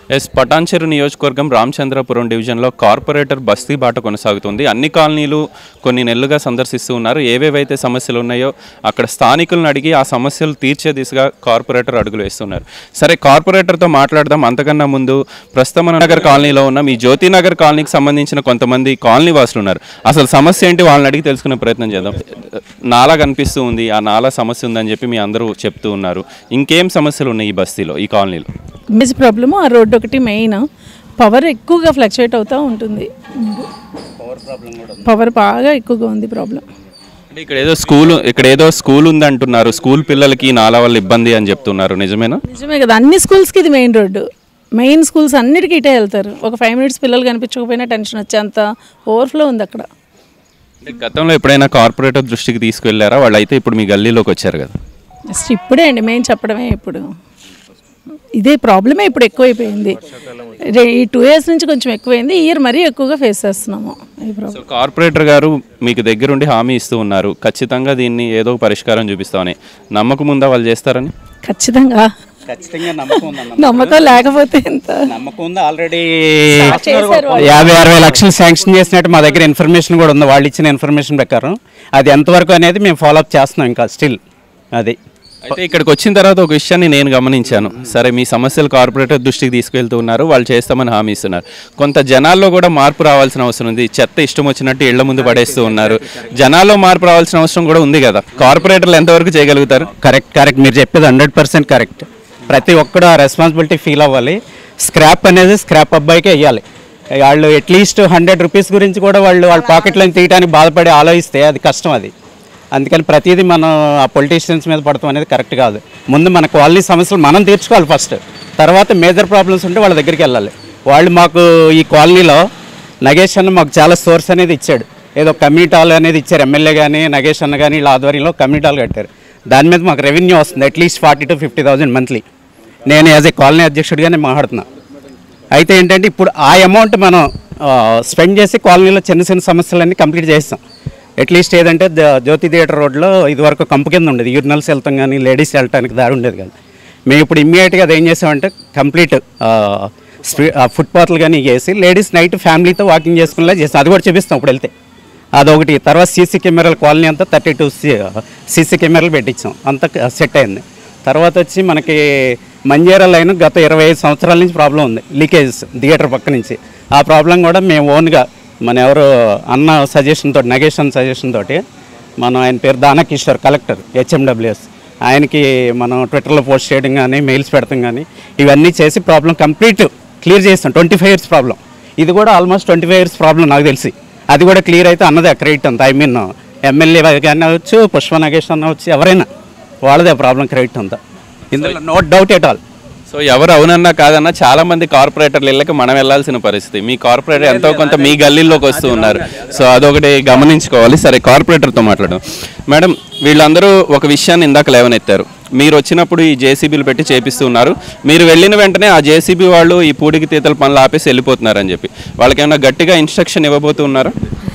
Yes Patancheru నియోజకవర్గం రామచంద్రపురం డివిజన్లో corporator బస్తీ బాట కొనసాగుతుంది అన్ని కాలనీలు కొన్ని నెలలుగా సందర్శిస్తూ ఉన్నారు ఏవేవైతే సమస్యలు ఉన్నాయో అక్కడ స్థానికులను అడిగి ఆ సమస్యలు తీర్చే దిశగా కార్పొరేటర్ అడుగులు వేస్తున్నారు సరే కార్పొరేటర్తో మాట్లాడదాం అంతకన్నా ముందు ప్రస్తుతం మన నగర్ కాలనీలో ఉన్న మీ జ్యోతి నగర్ కాలనీకి సంబంధించిన కొంతమంది కాలనీ వాసులు ఉన్నారు అసలు సమస్య ఏంటి వాళ్ళని అడిగి తెలుసుకునే ప్రయత్నం చేద్దాం నాలా కనిపిస్తూ ఉంది ఆ నాలా సమస్య ఉందని చెప్పి మీ అందరూ చెప్తూ ఉన్నారు ఇంకేం సమస్యలు ఉన్నాయి ఈ బస్తీలో ఈ కాలనీలో ఇమేజ్ ప్రాబ్లము ఆ రోడ్డు ఒకటి మెయిన్ పవర్ ఎక్కువగా ఫ్లక్చుయేట్ అవుతూ ఉంటుంది పవర్ బాగా ఎక్కువగా ఉంది ప్రాబ్లం అంటే ఇక్కడ ఏదో స్కూల్ ఇక్కడ ఏదో స్కూల్ ఉంది అంటున్నారు స్కూల్ పిల్లలకి నాలా వల్ల ఇబ్బంది అని చెప్తున్నారు నిజమేనా నిజమే కదా అన్ని స్కూల్స్కి ఇది మెయిన్ రోడ్డు మెయిన్ స్కూల్స్ అన్నిటికీ ఇటే వెళ్తారు ఒక ఫైవ్ మినిట్స్ పిల్లలు కనిపించకపోయినా టెన్షన్ వచ్చేంత ఓవర్ఫ్లో ఉంది అక్కడ అంటే గతంలో ఎప్పుడైనా కార్పొరేటర్ దృష్టికి తీసుకువెళ్ళారా వాళ్ళు అయితే ఇప్పుడు మీ గల్లీలోకి వచ్చారు కదా జస్ట్ ఇప్పుడే అండి మేము చెప్పడమే ఇప్పుడు ఇదే ప్రాబ్లమే ఇప్పుడు ఎక్కువైపోయింది రే- ఈ టూ ఇయర్స్ నుంచి కొంచెం ఎక్కువైంది ఈ ఇయర్ మరీ ఎక్కువగా ఫేస్ చేస్తున్నాము ఈ ప్రాబ్లం సో కార్పొరేటర్ గారు మీకు దగ్గరుండి హామీ ఇస్తూ ఉన్నారు ఖచ్చితంగా దీన్ని ఏదో ఒక పరిష్కారం చూపిస్తామని నమ్మకం ఉందా వాళ్ళు చేస్తారని ఖచ్చితంగా ఖచ్చితంగా నమ్మకం ఉందన్న నమ్మకం లేకపోతే ఎంత నమ్మకం ఉంది ఆల్రెడీ చేశారు వాళ్ళు. యాభై అరవై లక్షలు శాంక్షన్ చేసినట్టు మా దగ్గర ఇన్ఫర్మేషన్ కూడా ఉంది వాళ్ళు ఇచ్చిన ఇన్ఫర్మేషన్ ప్రకారం అది ఎంతవరకు అనేది మేము ఫాలోఅప్ చేస్తున్నాం ఇంకా స్టిల్ అది అయితే ఇక్కడికి వచ్చిన తర్వాత ఒక విషయాన్ని నేను గమనించాను సరే మీ సమస్యలు కార్పొరేటర్ దృష్టికి తీసుకెళ్తూ ఉన్నారు వాళ్ళు చేస్తామని హామీ ఇస్తున్నారు కొంత జనాల్లో కూడా మార్పు రావాల్సిన అవసరం ఉంది చెత్త ఇష్టం వచ్చినట్టు ఇళ్ల ముందు పడేస్తూ ఉన్నారు జనాల్లో మార్పు రావాల్సిన అవసరం కూడా ఉంది కదా కార్పొరేటర్లు ఎంతవరకు చేయగలుగుతారు కరెక్ట్ కరెక్ట్ మీరు చెప్పేది హండ్రెడ్ పర్సెంట్ కరెక్ట్ ప్రతి ఒక్కడు ఆ రెస్పాన్సిబిలిటీ ఫీల్ అవ్వాలి స్క్రాప్ అనేది స్క్రాప్ అబ్బాయికే వేయాలి వాళ్ళు అట్లీస్ట్ హండ్రెడ్ రూపీస్ గురించి కూడా వాళ్ళు వాళ్ళ పాకెట్లో తీయడానికి బాధపడి ఆలోచిస్తే అది కష్టం అది అందుకని ప్రతిదీ మనం ఆ పొలిటీషియన్స్ మీద పడతాం అనేది కరెక్ట్ కాదు ముందు మన కాలనీ సమస్యలు మనం తీర్చుకోవాలి ఫస్ట్ తర్వాత మేజర్ ప్రాబ్లమ్స్ ఉంటే వాళ్ళ దగ్గరికి వెళ్ళాలి వాళ్ళు మాకు ఈ కాలనీలో నగేష్ అన్న మాకు చాలా సోర్స్ అనేది ఇచ్చాడు ఏదో కమ్యూనిటీ హాల్ అనేది ఇచ్చారు ఎమ్మెల్యే కానీ నగేష్ అన్న కానీ వీళ్ళ ఆధ్వర్యంలో కమ్యూనిటీ హాల్ కట్టారు దాని మీద మాకు రెవెన్యూ వస్తుంది at least forty to fifty thousand monthly నేను యాజ్ ఏ కాలనీ అధ్యక్షుడిగానే మాట్లాడుతున్నా అయితే ఏంటంటే ఇప్పుడు ఆ అమౌంట్ మనం స్పెండ్ చేసి కాలనీలో చిన్న చిన్న సమస్యలన్నీ కంప్లీట్ చేస్తాం అట్లీస్ట్ ఏదంటే ద- జ్యోతి థియేటర్ రోడ్లో ఇదివరకు కంపు కింద ఉండేది యూరినల్స్ వెళ్తాం కానీ లేడీస్ వెళ్ళటానికి దారి ఉండేది కాదు మేము ఇప్పుడు ఇమ్మీడియట్గా అది ఏం చేసామంటే కంప్లీట్ ఫుట్పాత్లు కానీ వేసి లేడీస్ నైట్ ఫ్యామిలీతో వాకింగ్ చేసుకునేలా చేస్తాం అది కూడా చూపిస్తాం ఇప్పుడు వెళ్తే అదొకటి తర్వాత సీసీ కెమెరాల కాలనీ అంతా థర్టీ టూ సీసీ కెమెరాలు పెట్టించాం అంతా సెట్ అయింది తర్వాత వచ్చి మనకి మంజేరా లైన్ గత ఇరవై ఐదు సంవత్సరాల నుంచి ప్రాబ్లం ఉంది లీకేజెస్ థియేటర్ పక్క నుంచి ఆ ప్రాబ్లం కూడా మేము ఓన్గా మన ఎవరు అన్న సజెషన్ తోటి నగేష్ అన్న సజెషన్ తోటి మనం ఆయన పేరు దానా కిషోర్ కలెక్టర్ హెచ్ఎండబ్ల్యూఎస్ ఆయనకి మనం ట్విట్టర్లో పోస్ట్ చేయడం కానీ మెయిల్స్ పెడతాం కానీ ఇవన్నీ చేసి ప్రాబ్లం కంప్లీట్ క్లియర్ చేస్తాం ట్వంటీ ఫైవ్ ఇయర్స్ ప్రాబ్లం ఇది కూడా almost twenty five years problem నాకు తెలిసి అది కూడా క్లియర్ అయితే అన్నదే క్రెడిట్ అంత ఐ మీన్ ఎమ్మెల్యే కానీ అవచ్చు పుష్ప నగేష్ అన్న వచ్చి ఎవరైనా వాళ్ళదే ప్రాబ్లం క్రెడిట్ అంతా ఇందులో no doubt at all so ఎవరు అవునన్నా కాదన్నా చాలా మంది కార్పొరేటర్ల ఇళ్ళకి మనం వెళ్ళాల్సిన పరిస్థితి మీ కార్పొరేటర్ ఎంతో కొంత మీ గల్లీలోకి వస్తూ ఉన్నారు సో అదొకటి గమనించుకోవాలి సరే కార్పొరేటర్తో మాట్లాడడం మేడం వీళ్ళందరూ ఒక విషయాన్ని ఇందాక లేవనెత్తారు మీరు వచ్చినప్పుడు ఈ జేసీబీలు పెట్టి చేపిస్తూ ఉన్నారు మీరు వెళ్ళిన వెంటనే ఆ జేసీబీ వాళ్ళు ఈ పూడికి తీతల పనులు ఆపేసి వెళ్ళిపోతున్నారని చెప్పి వాళ్ళకి ఏమైనా గట్టిగా ఇన్స్ట్రక్షన్ ఇవ్వబోతున్నారా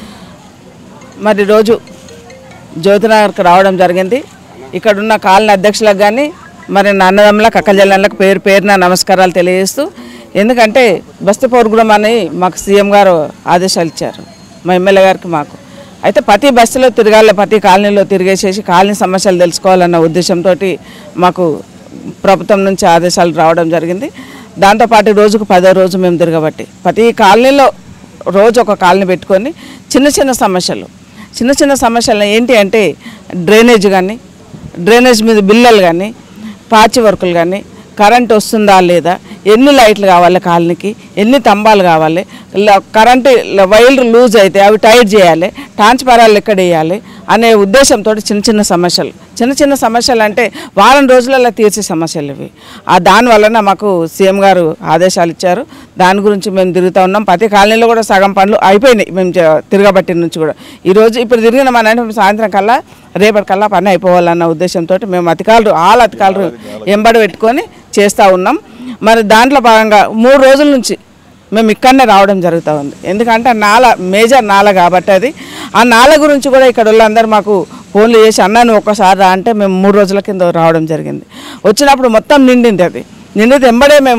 మరి రోజు జ్యోతినగర్కి రావడం జరిగింది ఇక్కడున్న కాలనీ అధ్యక్షులకు కానీ మరి నా అన్నదమ్ములకు అక్కజల్లకు పేరు పేరున నమస్కారాలు తెలియజేస్తూ ఎందుకంటే బస్తీ పౌర్గుణం అని మాకు సీఎం గారు ఆదేశాలు ఇచ్చారు మా ఎమ్మెల్యే గారికి మాకు అయితే ప్రతి బస్సులో తిరగాలి ప్రతి కాలనీలో తిరిగేసేసి కాలనీ సమస్యలు తెలుసుకోవాలన్న ఉద్దేశంతో మాకు ప్రభుత్వం నుంచి ఆదేశాలు రావడం జరిగింది దాంతోపాటు రోజుకు పదో రోజు మేము తిరగబట్టి ప్రతి కాలనీలో రోజు ఒక కాలనీ పెట్టుకొని చిన్న చిన్న సమస్యలు చిన్న చిన్న సమస్యలు ఏంటి అంటే డ్రైనేజ్ కానీ డ్రైనేజ్ మీద బిల్లలు కానీ పాచి వర్కులు కానీ కరెంట్ వస్తుందా లేదా ఎన్ని లైట్లు కావాలి కాలనీకి ఎన్ని తంబాలు కావాలి ల- కరెంటు ల- వైర్లు లూజ్ అయితే అవి టైట్ చేయాలి ట్రాన్స్ఫారాలు ఎక్కడ వేయాలి అనే ఉద్దేశంతో చిన్న చిన్న సమస్యలు చిన్న చిన్న సమస్యలు అంటే వారం రోజులలో తీర్చే సమస్యలు ఇవి ఆ దాని వలన మాకు సీఎం గారు ఆదేశాలు ఇచ్చారు దాని గురించి మేము తిరుగుతూ ఉన్నాం ప్రతి కాలనీలో కూడా సగం పనులు అయిపోయినాయి మేము చే- తిరగబట్టి నుంచి కూడా ఈరోజు ఇప్పుడు తిరిగిన మన అంటే సాయంత్రం కల్లా రేపటి కల్లా పని అయిపోవాలన్న ఉద్దేశంతో మేము అధికారులు ఆల్ అధికారులు ఎంబడి పెట్టుకొని చేస్తూ ఉన్నాం మరి దాంట్లో భాగంగా మూడు రోజుల నుంచి మేము ఇక్కడనే రావడం జరుగుతూ ఉంది ఎందుకంటే నాల మేజర్ నాల కాబట్టి అది ఆ నాల గురించి కూడా ఇక్కడ వాళ్ళందరూ మాకు ఫోన్లు చేసి అన్న నువ్వు ఒక్కసారి రా అంటే మేము మూడు రోజుల కింద రావడం జరిగింది వచ్చినప్పుడు మొత్తం నిండింది అది నిండితే ఎంబడే మేము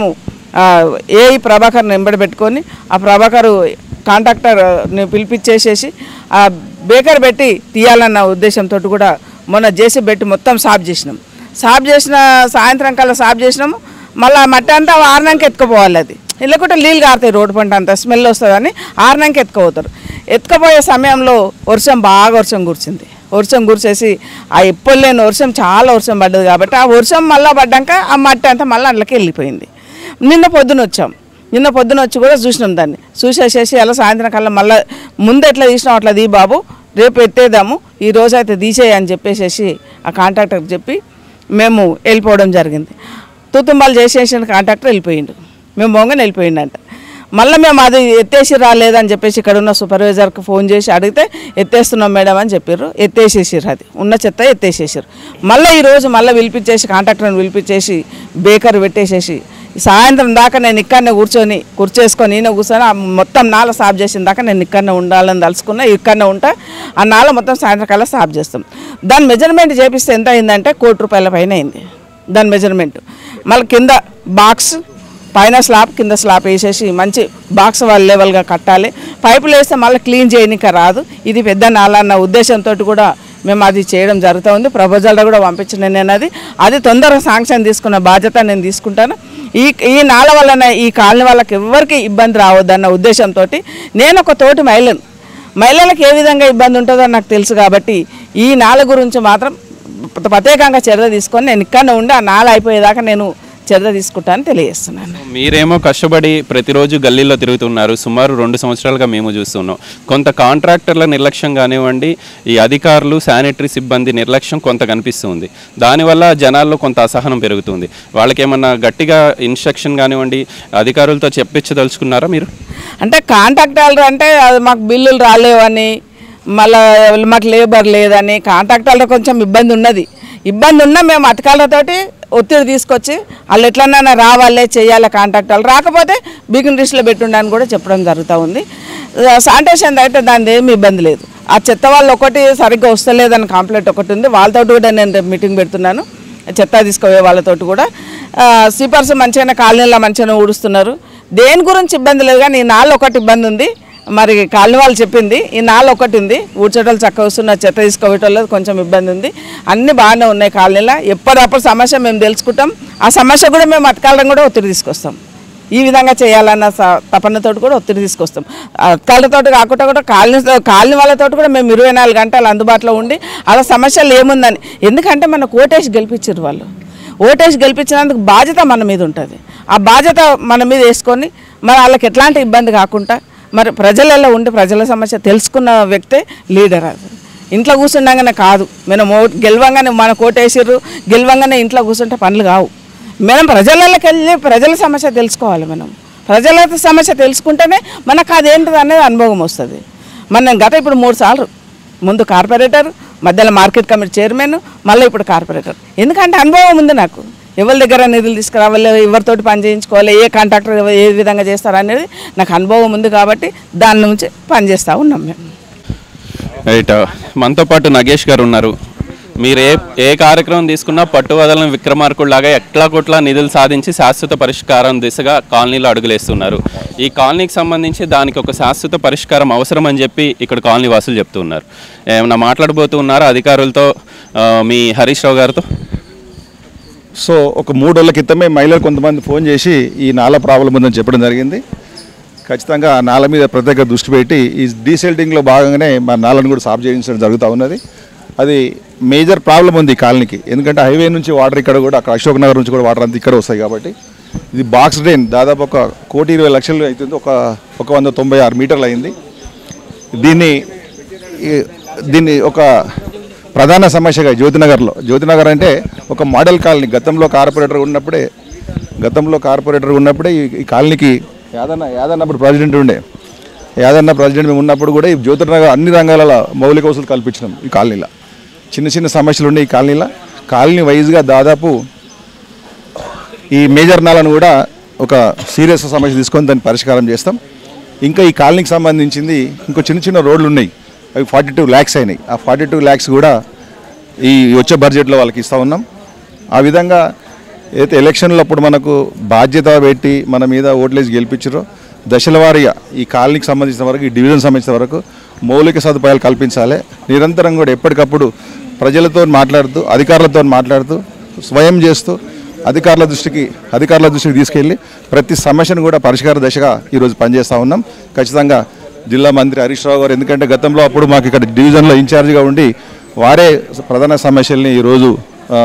ఆ, ఏఈ ప్రభాకర్ని వెంబడి పెట్టుకొని ఆ ప్రభాకర్ కాంట్రాక్టర్ని పిలిపించేసేసి ఆ బేకర్ పెట్టి తీయాలన్న ఉద్దేశంతో కూడా మొన్న జేసీ పెట్టి మొత్తం సాఫ్ చేసినాం సాఫ్ చేసిన సాయంత్రం కల్లా సాఫ్ చేసినాము మళ్ళీ ఆ మట్టి అంతా ఆరునానికి ఎత్తుకుపోవాలి అది లేకుంటే నీళ్ళు కారుతాయి రోడ్డు పంట అంతా స్మెల్ వస్తుందని ఆరునానికి ఎత్తుకుపోతారు ఎత్తుకుపోయే సమయంలో వర్షం బాగా వర్షం కురిచింది వర్షం కురిసేసి ఆ ఎప్పుడు లేని వర్షం చాలా వర్షం పడ్డది కాబట్టి ఆ వర్షం మళ్ళీ పడ్డాక ఆ మట్టి అంతా మళ్ళీ అందులోకి వెళ్ళిపోయింది నిన్న పొద్దున వచ్చాం నిన్న పొద్దున వచ్చి కూడా చూసినాం దాన్ని చూసేసేసి అలా సాయంత్రం కల్లా మళ్ళీ ముందు ఎట్లా తీసినాం అట్లా దీ బాబు రేపు ఎత్తేద్దాము ఈ రోజు అయితే తీసేయి అని చెప్పేసేసి ఆ కాంట్రాక్టర్కి చెప్పి మేము వెళ్ళిపోవడం జరిగింది తుతుంబాలు చేసేసిన కాంట్రాక్టర్ వెళ్ళిపోయిండు మేము మొంగని వెళ్ళిపోయిండంట మళ్ళీ మేము అది ఎత్తేసి రాలేదని చెప్పేసి ఇక్కడ ఉన్న సూపర్వైజర్కి ఫోన్ చేసి అడిగితే ఎత్తేస్తున్నాం మేడం అని చెప్పారు ఎత్తేసేసారు అది ఉన్న చెత్త ఎత్తేసేసారు మళ్ళీ ఈరోజు మళ్ళీ పిలిపించేసి కాంట్రాక్టర్ని పిలిపించేసి బేకర్ పెట్టేసేసి సాయంత్రం దాకా నేను ఇక్కడనే కూర్చొని కూర్చేసుకొని నేను కూర్చొని ఆ మొత్తం నాల సాఫ్ చేసిన దాకా నేను ఇక్కడనే ఉండాలని తలుచుకున్నా ఇక్కడనే ఉంటా ఆ నాల మొత్తం సాయంత్రం కల్లా సాఫ్ చేస్తాం దాని మెజర్మెంట్ చేపిస్తే ఎంత అయిందంటే కోటి రూపాయల పైన అయింది దాని మెజర్మెంట్ మళ్ళీ కింద బాక్స్ పైన స్లాబ్ కింద స్లాబ్ వేసేసి మంచి బాక్స్ వాళ్ళ లెవెల్గా కట్టాలి పైపులు వేస్తే మళ్ళీ క్లీన్ చేయనిక రాదు ఇది పెద్ద నాల అన్న ఉద్దేశంతో కూడా మేము అది చేయడం జరుగుతూ ఉంది ప్రపోజల్లో కూడా పంపించిన నేను అది అది తొందరగా శాంక్షన్ తీసుకున్న బాధ్యత నేను తీసుకుంటాను ఈ ఈ నాల వలన ఈ కాలనీ వాళ్ళకి ఎవరికి ఇబ్బంది రావద్దన్న ఉద్దేశంతో నేను ఒక తోటి మహిళను మహిళలకు ఏ విధంగా ఇబ్బంది ఉంటుందో నాకు తెలుసు కాబట్టి ఈ నాల గురించి మాత్రం ప్రత్యేకంగా చర్య తీసుకొని నేను ఇక్కడనే ఉండి ఆ నాల అయిపోయేదాకా నేను చర్య తీసుకుంటానని తెలియజేస్తున్నాను మీరేమో కష్టపడి ప్రతిరోజు గల్లీలో తిరుగుతున్నారు సుమారు రెండు సంవత్సరాలుగా మేము చూస్తున్నాం కొంత కాంట్రాక్టర్ల నిర్లక్ష్యం కానివ్వండి ఈ అధికారులు శానిటరీ సిబ్బంది నిర్లక్ష్యం కొంత కనిపిస్తుంది దానివల్ల జనాల్లో కొంత అసహనం పెరుగుతుంది వాళ్ళకి ఏమన్నా గట్టిగా ఇన్స్ట్రక్షన్ కానివ్వండి అధికారులతో చెప్పించదలుచుకున్నారా మీరు అంటే కాంట్రాక్టర్లు అంటే అది మాకు బిల్లులు రాలేవని మళ్ళీ మాకు లేబర్ లేదని కాంట్రాక్టర్లో కొంచెం ఇబ్బంది ఉన్నది ఇబ్బంది ఉన్నా మేము అటకాలతోటి ఒత్తిడి తీసుకొచ్చి వాళ్ళు ఎట్లన్నా రావాలే చేయాలి కాంట్రాక్టర్లు రాకపోతే బిగిన్ లిస్ట్లో పెట్టుండని కూడా చెప్పడం జరుగుతూ ఉంది శానిటేషన్ అయితే దాని ఏమి ఇబ్బంది లేదు ఆ చెత్త వాళ్ళు ఒకటి సరిగ్గా వస్తలేదని కాంప్లైంట్ ఒకటి ఉంది వాళ్ళతో కూడా నేను రేపు మీటింగ్ పెడుతున్నాను చెత్త తీసుకుపోయే వాళ్ళతోటి కూడా స్లీపర్స్ మంచిగానే కాలనీలో మంచిగానే ఊడుస్తున్నారు దేని గురించి ఇబ్బంది లేదు కానీ ఈ నాళ్ళు ఒకటి ఇబ్బంది ఉంది మరి కాలనీ వాళ్ళు చెప్పింది ఈ నాళ్ళు ఒకటి ఉంది ఊడ్చటోళ్ళు చక్కగా వస్తున్న చెత్త తీసుకోవటంలో కొంచెం ఇబ్బంది ఉంది అన్నీ బాగానే ఉన్నాయి కాలనీలో ఎప్పటికప్పుడు సమస్య మేము తెలుసుకుంటాం ఆ సమస్య కూడా మేము అటకాలం కూడా ఒత్తిడి తీసుకొస్తాం ఈ విధంగా చేయాలన్న స- తపనతోటి కూడా ఒత్తిడి తీసుకొస్తాం అధికారులతో కాకుండా కూడా కాలనీ కాలనీ వాళ్ళతో కూడా మేము ఇరవై నాలుగు గంటలు అందుబాటులో ఉండి అలా సమస్యలు ఏముందని ఎందుకంటే మన కోటేసి గెలిపించారు వాళ్ళు ఓటేసి గెలిపించినందుకు బాధ్యత మన మీద ఉంటుంది ఆ బాధ్యత మన మీద వేసుకొని మరి వాళ్ళకి ఎట్లాంటి ఇబ్బంది కాకుండా మరి ప్రజలలో ఉండి ప్రజల సమస్య తెలుసుకున్న వ్యక్తే లీడర్ అది ఇంట్లో కూర్చుండగానే కాదు మనం ఓ- గెలవంగానే మన కోటేసిర్రు గెలవంగానే ఇంట్లో కూర్చుంటే పనులు కావు మనం ప్రజలలోకి వెళ్ళి ప్రజల సమస్య తెలుసుకోవాలి మనం ప్రజల సమస్య తెలుసుకుంటేనే మనకు అదేంటిది అనేది అనుభవం వస్తుంది మనం గత ఇప్పుడు మూడు సార్లు ముందు కార్పొరేటర్ మధ్యలో మార్కెట్ కమిటీ చైర్మన్ మళ్ళీ ఇప్పుడు కార్పొరేటర్ ఎందుకంటే అనుభవం ఉంది నాకు ఎవరి దగ్గర నిధులు తీసుకురావాలి ఎవరితోటి పని చేయించుకోవాలి ఏ కాంట్రాక్టర్ ఎవ- ఏ విధంగా చేస్తారు అనేది నాకు అనుభవం ఉంది కాబట్టి దాని నుంచి పనిచేస్తూ ఉన్నాం మేము రైట్ మనతో పాటు నగేష్ గారు ఉన్నారు మీరు ఏ ఏ కార్యక్రమం తీసుకున్నా పట్టు వదలని విక్రమార్కుడిలాగా ఎట్లా కొట్లా నిధులు సాధించి శాశ్వత పరిష్కారం దిశగా కాలనీలో అడుగులేస్తున్నారు ఈ కాలనీకి సంబంధించి దానికి ఒక శాశ్వత పరిష్కారం అవసరం అని చెప్పి ఇక్కడ కాలనీ వాసులు చెప్తున్నారు ఏమన్నా మాట్లాడబోతూ ఉన్నారా అధికారులతో ఆ, మీ హరీష్ రావు గారితో సో ఒక మూడు రోజుల క్రితమే మహిళలు కొంతమంది ఫోన్ చేసి ఈ నాల ప్రాబ్లం ఉందని చెప్పడం జరిగింది ఖచ్చితంగా ఆ నాల మీద ప్రత్యేక దృష్టి పెట్టి ఈ డీసెల్టింగ్లో భాగంగానే మా నాలను కూడా సాఫ్ చేయించడం జరుగుతూ ఉన్నది అది మేజర్ ప్రాబ్లం ఉంది ఈ కాలనీకి ఎందుకంటే హైవే నుంచి వాటర్ ఇక్కడ కూడా అక్కడ అశోక్ నగర్ నుంచి కూడా వాటర్ అంతా ఇక్కడ వస్తాయి కాబట్టి ఇది బాక్స్ డ్రైన్ దాదాపు ఒక కోటి ఇరవై లక్షలు అవుతుంది ఒక ఒక వంద తొంభై ఆరు మీటర్లు అయింది దీన్ని ఈ- దీన్ని ఒక ప్రధాన సమస్యగా జ్యోతినగర్లో జ్యోతినగర్ అంటే ఒక మోడల్ కాలనీ గతంలో కార్పొరేటర్ ఉన్నప్పుడే గతంలో కార్పొరేటర్ ఉన్నప్పుడే ఈ ఈ కాలనీకి యాదన్న యాదన్న అప్పుడు ప్రెసిడెంట్ ఉండే యాదన్న ప్రెసిడెంట్ మేము ఉన్నప్పుడు కూడా ఈ జ్యోతినగర్ అన్ని రంగాల మౌలిక వసతులు కల్పించినాం ఈ కాలనీలో చిన్న చిన్న సమస్యలు ఉన్నాయి ఈ కాలనీలో కాలనీ వైజ్గా దాదాపు ఈ మేజర్ నాలను కూడా ఒక సీరియస్ సమస్య తీసుకొని దాన్ని పరిష్కారం చేస్తాం ఇంకా ఈ కాలనీకి సంబంధించింది ఇంకో చిన్న చిన్న రోడ్లు ఉన్నాయి అవి ఫార్టీ టూ ల్యాక్స్ అయినాయి ఆ ఫార్టీ టూ ల్యాక్స్ కూడా ఈ వచ్చే బడ్జెట్లో వాళ్ళకి ఇస్తూ ఉన్నాం ఆ విధంగా అయితే ఎలక్షన్లో అప్పుడు మనకు బాధ్యత పెట్టి మన మీద ఓట్లేసి గెలిపించారో దశల వారీగా ఈ కాలనీకి సంబంధించిన వరకు ఈ డివిజన్ సంబంధించిన వరకు మౌలిక సదుపాయాలు కల్పించాలి నిరంతరం కూడా ఎప్పటికప్పుడు ప్రజలతో మాట్లాడుతూ అధికారులతో మాట్లాడుతూ స్వయం చేస్తూ అధికారుల దృష్టికి అధికారుల దృష్టికి తీసుకెళ్ళి ప్రతి సమస్యను కూడా పరిష్కార దశగా ఈరోజు పనిచేస్తూ ఉన్నాం ఖచ్చితంగా జిల్లా మంత్రి హరీష్ రావు గారు ఎందుకంటే గతంలో అప్పుడు మాకు ఇక్కడ డివిజన్లో ఇన్ఛార్జిగా ఉండి వారే ప్రధాన సమస్యల్ని ఈరోజు ఆ,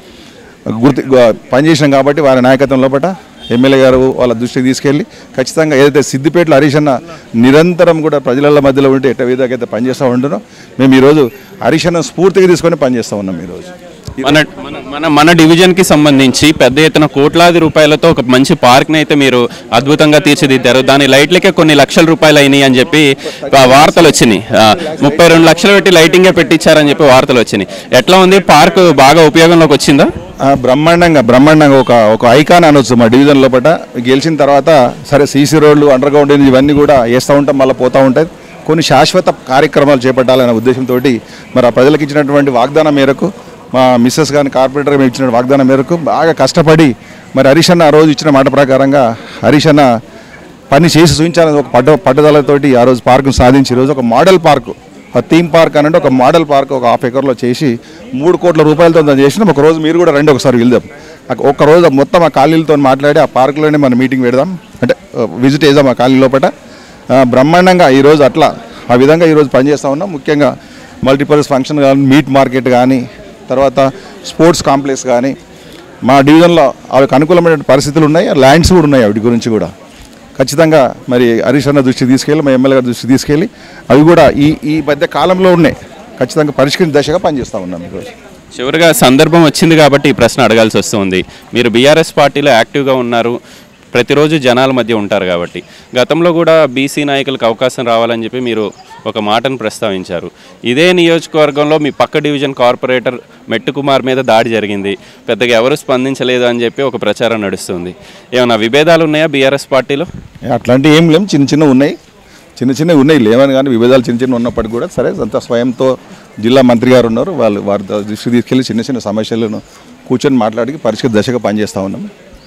గుర్తు గు- పనిచేసినాం కాబట్టి వారి నాయకత్వం లోపల ఎమ్మెల్యే గారు వాళ్ళ దృష్టికి తీసుకెళ్ళి ఖచ్చితంగా ఏదైతే సిద్దిపేటలో హరీష్ అన్న నిరంతరం కూడా ప్రజల మధ్యలో ఉంటే ఎట్ట విధంగా అయితే పనిచేస్తూ ఉంటున్నాం మేము ఈరోజు హరీష్ అన్న స్ఫూర్తిగా తీసుకొని పనిచేస్తూ ఉన్నాం ఈరోజు మన మన మన మన డివిజన్కి సంబంధించి పెద్ద ఎత్తున కోట్లాది రూపాయలతో ఒక మంచి పార్క్ని అయితే మీరు అద్భుతంగా తీర్చిదిద్దారు దాని లైట్లకే కొన్ని లక్షల రూపాయలు అయినాయి అని చెప్పి ఆ, వార్తలు వచ్చినాయి ఆ, ముప్పై రెండు లక్షలు పెట్టి లైటింగే పెట్టించారని చెప్పి వార్తలు వచ్చినాయి ఎట్లా ఉంది పార్క్ బాగా ఉపయోగంలోకి వచ్చిందా ఆ, బ్రహ్మాండంగా బ్రహ్మాండంగా ఒక ఒక ఐకాన్ అనొచ్చు మా డివిజన్ లోపల గెలిచిన తర్వాత సరే సీసీ రోడ్లు అండర్ గ్రౌండ్ ఇవన్నీ కూడా వేస్తూ ఉంటాం మళ్ళీ పోతూ ఉంటాయి కొన్ని శాశ్వత కార్యక్రమాలు చేపట్టాలనే ఉద్దేశంతో మరి ఆ ప్రజలకు ఇచ్చినటువంటి వాగ్దానం మేరకు మా మిస్సెస్ గారిని కార్పొరేటర్ గారు ఇచ్చిన వాగ్దానం మేరకు బాగా కష్టపడి మరి హరీష్ అన్న ఆ రోజు ఇచ్చిన మాట ప్రకారంగా హరీష్ అన్న పని చేసి చూపించాలని ఒక పడ్డ పట్టుదలతోటి ఆ రోజు పార్కును సాధించి ఈరోజు ఒక మోడల్ పార్కు ఒక థీమ్ పార్క్ అనంటే ఒక మోడల్ పార్క్ ఒక హాఫ్ ఎకర్లో చేసి మూడు కోట్ల రూపాయలతో దాన్ని చేసినాం ఒక రోజు మీరు కూడా రండి ఒకసారి వెళ్దాం అక్క- ఒక్క రోజు మొత్తం ఆ ఖాళీలతో మాట్లాడి ఆ పార్కులోనే మనం మీటింగ్ పెడదాం అంటే విజిట్ చేద్దాం ఆ ఖాళీ లోపల ఆ, బ్రహ్మాండంగా ఈరోజు అట్లా ఆ విధంగా ఈరోజు పనిచేస్తూ ఉన్నాం ముఖ్యంగా మల్టీపర్పస్ ఫంక్షన్ కానీ మీట్ మార్కెట్ కానీ తర్వాత స్పోర్ట్స్ కాంప్లెక్స్ కానీ మా డివిజన్లో అవికి అనుకూలమైన పరిస్థితులు ఉన్నాయి ల్యాండ్స్ కూడా ఉన్నాయి వాటి గురించి కూడా ఖచ్చితంగా మరి హరీష్ అన్న దృష్టికి తీసుకెళ్ళి మా ఎమ్మెల్యే గారి దృష్టికి తీసుకెళ్ళి అవి కూడా ఈ ఈ మధ్య కాలంలో ఉన్నాయి ఖచ్చితంగా పరిష్కరించే దశగా పనిచేస్తూ ఉన్నాం ఈరోజు చివరిగా సందర్భం వచ్చింది కాబట్టి ఈ ప్రశ్న అడగాల్సి వస్తుంది మీరు బీఆర్ఎస్ పార్టీలో యాక్టివ్గా ఉన్నారు ప్రతిరోజు జనాల మధ్య ఉంటారు కాబట్టి గతంలో కూడా బీసీ నాయకులకు అవకాశం రావాలని చెప్పి మీరు ఒక మాటను ప్రస్తావించారు ఇదే నియోజకవర్గంలో మీ పక్క డివిజన్ కార్పొరేటర్ మెట్టుకుమార్ మీద దాడి జరిగింది పెద్దగా ఎవరు స్పందించలేదు అని చెప్పి ఒక ప్రచారం నడుస్తుంది ఏమైనా విభేదాలు ఉన్నాయా బీఆర్ఎస్ పార్టీలో అట్లాంటివి ఏం లేం చిన్న చిన్న ఉన్నాయి చిన్న చిన్నవి ఉన్నాయి లేవని కానీ విభేదాలు చిన్న చిన్న ఉన్నప్పటికీ కూడా సరే అంతా స్వయంతో జిల్లా మంత్రి గారు ఉన్నారు వాళ్ళు వారి దృష్టికి తీసుకెళ్ళి చిన్న చిన్న సమస్యలను కూర్చొని మాట్లాడి పరిష్కృత దశగా పనిచేస్తూ ఉన్నాం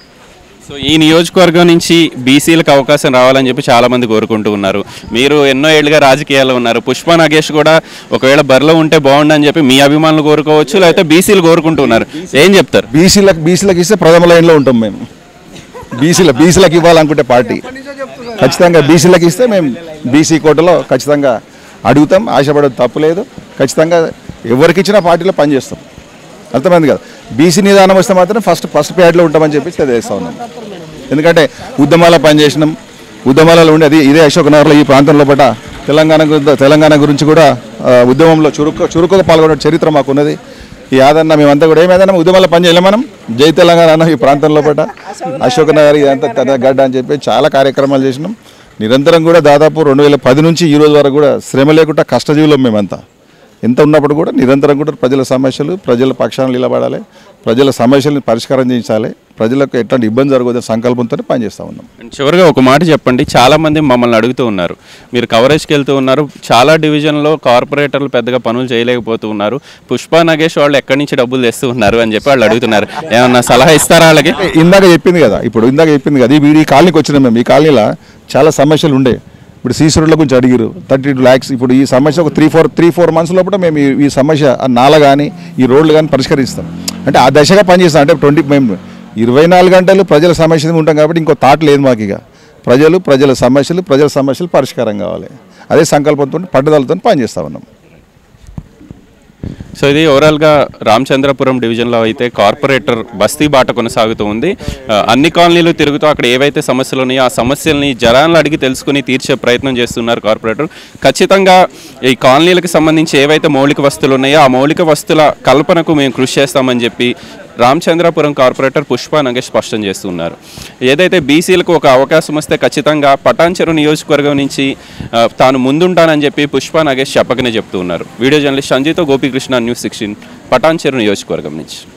సో ఈ నియోజకవర్గం నుంచి బీసీలకు అవకాశం రావాలని చెప్పి చాలా మంది కోరుకుంటూ ఉన్నారు మీరు ఎన్నో ఏళ్ళుగా రాజకీయాల్లో ఉన్నారు పుష్ప నాగేష్ కూడా ఒకవేళ బరిలో ఉంటే బాగుండని చెప్పి మీ అభిమానులు కోరుకోవచ్చు లేకపోతే బీసీలు కోరుకుంటూ ఉన్నారు ఏం చెప్తారు బీసీలకు బీసీలకు ఇస్తే ప్రథమ లైన్లో ఉంటాం మేము బీసీల బీసీలకు ఇవ్వాలనుకుంటే పార్టీ ఖచ్చితంగా బీసీలకు ఇస్తే మేము బీసీ కోటలో ఖచ్చితంగా అడుగుతాం ఆశపడేది తప్పు లేదు ఖచ్చితంగా ఎవరికి ఇచ్చినా పార్టీలో పనిచేస్తాం అర్థమైంది కదా బీసీ నిదానం వస్తే మాత్రం ఫస్ట్ ఫస్ట్ ప్యాడ్లో ఉంటామని చెప్పి తెలియజేస్తా ఉన్నాం ఎందుకంటే ఉద్యమాల పనిచేసినాం ఉద్యమాలలో ఉండి అది ఇదే అశోక్ నగర్లో ఈ ప్రాంతంలో పట తెలంగాణ గురించి తెలంగాణ గురించి కూడా ఆ, ఉద్యమంలో చురుకు చురుకుగా పాల్గొనే చరిత్ర మాకున్నది ఈ ఆదరణ మేమంతా కూడా ఏమైనా ఉద్యమాల పని చేయలేం మనం జై తెలంగాణ అన్న ఈ ప్రాంతంలో పట అశోక్ నగర్ ఇదంతా తెర- గడ్డ అని చెప్పి చాలా కార్యక్రమాలు చేసినాం నిరంతరం కూడా దాదాపు రెండు వేల పది నుంచి ఈ రోజు వరకు కూడా శ్రమ లేకుండా కష్టజీవులం మేమంతా ఎంత ఉన్నప్పుడు కూడా నిరంతరం కూడా ప్రజల సమస్యలు ప్రజల పక్షాన నిలబడాలి ప్రజల సమస్యలను పరిష్కారం చేయించాలి ప్రజలకు ఎట్లాంటి ఇబ్బంది జరగదని సంకల్పంతో పనిచేస్తూ ఉన్నాం అండ్ చివరిగా ఒక మాట చెప్పండి చాలా మంది మమ్మల్ని అడుగుతూ ఉన్నారు మీరు కవరేజ్కి వెళ్తూ ఉన్నారు చాలా డివిజన్లో కార్పొరేటర్లు పెద్దగా పనులు చేయలేకపోతూ ఉన్నారు పుష్ప నగేష్ వాళ్ళు ఎక్కడి నుంచి డబ్బులు తెస్తూ ఉన్నారు అని చెప్పి వాళ్ళు అడుగుతున్నారు ఏమన్నా సలహా ఇస్తారా వాళ్ళకి ఇందాక చెప్పింది కదా ఇప్పుడు ఇందాక చెప్పింది కదా ఈ ఈ కాలనీకి వచ్చినాం మేము ఈ కాలనీలో చాలా సమస్యలు ఉండే ఇప్పుడు సీసీ రోడ్ల గురించి అడిగారు థర్టీ టూ ల్యాక్స్ ఇప్పుడు ఈ సమస్య ఒక three four three four months లోపల మేము ఈ- ఈ సమస్య ఆ నాల కానీ ఈ రోడ్లు కానీ పరిష్కరిస్తాం అంటే ఆ దశగా పనిచేస్తాం అంటే ట్వంటీ మేము ఇరవై నాలుగు గంటలు ప్రజల సమస్య మీద ఉంటాం కాబట్టి ఇంకో థాట్ లేదు మాకు ఇక ప్రజలు ప్రజల సమస్యలు ప్రజల సమస్యలు పరిష్కారం కావాలి అదే సంకల్పంతో పట్టుదలతో పనిచేస్తా ఉన్నాం సో ఇది ఓవరాల్గా రామచంద్రపురం డివిజన్లో అయితే కార్పొరేటర్ బస్తీ బాట కొనసాగుతూ ఉంది ఆ, అన్ని కాలనీలు తిరుగుతూ అక్కడ ఏవైతే సమస్యలు ఉన్నాయో ఆ సమస్యల్ని జనాలను అడిగి తెలుసుకుని తీర్చే ప్రయత్నం చేస్తున్నారు కార్పొరేటర్ ఖచ్చితంగా ఈ కాలనీలకు సంబంధించి ఏవైతే మౌలిక వస్తువులు ఉన్నాయో ఆ మౌలిక వస్తువుల కల్పనకు మేము కృషి చేస్తామని చెప్పి రామచంద్రపురం కార్పొరేటర్ పుష్ప నగేష్ స్పష్టం చేస్తున్నారు ఏదైతే బీసీలకు ఒక అవకాశం వస్తే ఖచ్చితంగా పటాన్చెరు నియోజకవర్గం నుంచి ఆ, తాను ముందుంటానని చెప్పి పుష్ప నగేష్ చెప్పకనే చెప్తూ ఉన్నారు వీడియో జర్నలిస్ట్ సంజయ్తో గోపీకృష్ణ న్యూస్ సిక్స్టీన్ పటాన్చెరు నియోజకవర్గం నుంచి